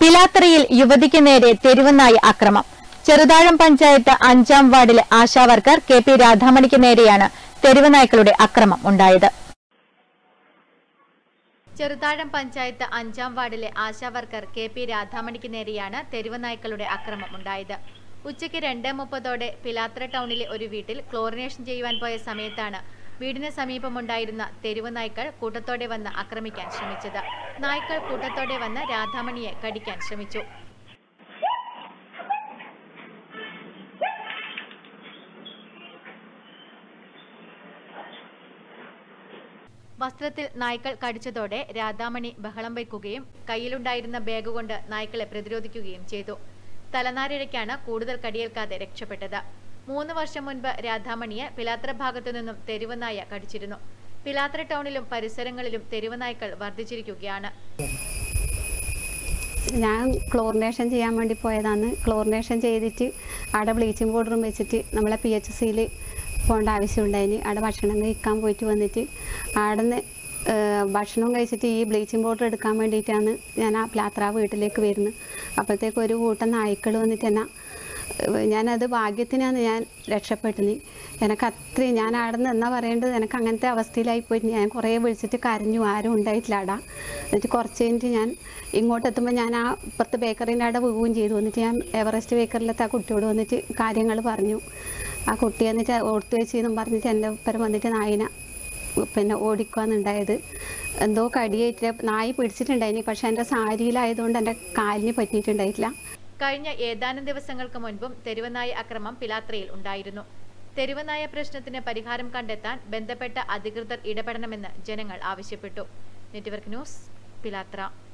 പിലാത്തറയിൽ യുവതിക്ക് നേരെ തെരുവുനായി അക്രമം ചെറുതാഴം പഞ്ചായത്ത് അഞ്ചാം വാർഡിലെ ആശാവർക്കർ കെ പി രാധാമണിക്ക് നേരെയാണ് തെരുവുനായ്ക്കളുടെ അക്രമം ഉണ്ടായത് ചെറുതാഴം പഞ്ചായത്ത് അഞ്ചാം വാർഡിലെ ആശാവർക്കർ കെ പി രാധാമണിക്ക് നേരെയാണ് തെരുവുനായ്ക്കളുടെ അക്രമം ഉണ്ടായത് ഉച്ചയ്ക്ക് രണ്ട് മുപ്പതോടെ പിലാത്ര ടൗണിലെ ഒരു വീട്ടിൽ ക്ലോറിനേഷൻ ചെയ്യുവാൻ പോയ സമയത്താണ് വീടിന് സമീപമുണ്ടായിരുന്ന തെരുവ് നായ്ക്കൾ കൂട്ടത്തോടെ വന്ന് ആക്രമിക്കാൻ ശ്രമിച്ചത് നായ്ക്കൾ കൂട്ടത്തോടെ വന്ന് രാധാമണിയെ കടിക്കാൻ ശ്രമിച്ചു വസ്ത്രത്തിൽ നായ്ക്കൾ കടിച്ചതോടെ രാധാമണി ബഹളം വയ്ക്കുകയും കയ്യിലുണ്ടായിരുന്ന ബാഗ് കൊണ്ട് നായ്ക്കളെ പ്രതിരോധിക്കുകയും ചെയ്തു തലനാരിഴയ്ക്കാണ് കൂടുതൽ കടിയേൽക്കാതെ രക്ഷപ്പെട്ടത് മൂന്ന് വർഷം മുൻപ് രാധാമണിയെ പിലാത്ര ഭാഗത്തു നിന്നും തെരുവ് നായ കടിച്ചിരുന്നു പിലാത്ര ടൗണിലും പരിസരങ്ങളിലും തെരുവ് നായ്ക്കൾ വർദ്ധിച്ചിരിക്കുകയാണ് ഞാൻ ക്ലോറിനേഷൻ ചെയ്യാൻ വേണ്ടി പോയതാണ് ക്ലോറിനേഷൻ ചെയ്തിട്ട് അവിടെ ബ്ലീച്ചിങ് പൗഡറും വെച്ചിട്ട് നമ്മളെ പി എച്ച് സിയിൽ പോകേണ്ട ആവശ്യമുണ്ടായിന് അവിടെ ഭക്ഷണം കഴിക്കാൻ പോയിട്ട് വന്നിട്ട് അവിടെ നിന്ന് ഭക്ഷണം കഴിച്ചിട്ട് ഈ ബ്ലീച്ചിങ് പൗഡർ എടുക്കാൻ വേണ്ടിയിട്ടാണ് ഞാൻ ആ പ്ലാത്ര വീട്ടിലേക്ക് വരുന്നത് അപ്പോഴത്തേക്ക് ഒരു കൂട്ടം നായ്ക്കൾ വന്നിട്ട് എന്നാ ഏഹ് ഞാനത് ഭാഗ്യത്തിനാണ് ഞാൻ രക്ഷപ്പെട്ടത് എനിക്ക് അത്രയും ഞാൻ അവിടെ നിന്ന് എന്നാ പറയേണ്ടത് എനിക്ക് അങ്ങനത്തെ അവസ്ഥയിലായി പോയിട്ട് ഞാൻ കുറേ വിളിച്ചിട്ട് കരഞ്ഞു ആരും ഉണ്ടായിട്ടില്ല അവിടെ എന്നിട്ട് കുറച്ച് കഴിഞ്ഞിട്ട് ഞാൻ ഇങ്ങോട്ട് എത്തുമ്പോൾ ഞാൻ ആ ഇപ്പുറത്ത് ബേക്കറീൻ്റെ അവിടെ പോവുകയും ചെയ്തു എന്നിട്ട് ഞാൻ എവറസ്റ്റ് ബേക്കറിലത്തെ ആ കുട്ടിയോട് വന്നിട്ട് കാര്യങ്ങൾ പറഞ്ഞു ആ കുട്ടി എന്നിട്ട് ഓർത്ത് വെച്ചെന്നും പറഞ്ഞിട്ട് എൻ്റെ ഒപ്പം വന്നിട്ട് നായിന പിന്നെ ഓടിക്കുകയെന്നുണ്ടായത് എന്തോ കടിയേറ്റ് നായി പിടിച്ചിട്ടുണ്ടായിനി പക്ഷെ എൻ്റെ സാരിയിലായതുകൊണ്ട് എൻ്റെ കാലിന് പറ്റിയിട്ടുണ്ടായിട്ടില്ല കഴിഞ്ഞ ഏതാനും ദിവസങ്ങൾക്ക് മുൻപും തെരുവനായ അക്രമം പിലാത്രയിൽ ഉണ്ടായിരുന്നു തെരുവനായ പ്രശ്നത്തിന് പരിഹാരം കണ്ടെത്താൻ ബന്ധപ്പെട്ട അധികൃതർ ഇടപെടണമെന്ന് ജനങ്ങൾ ആവശ്യപ്പെട്ടു നെറ്റ്വർക്ക് ന്യൂസ് പിലാത്ര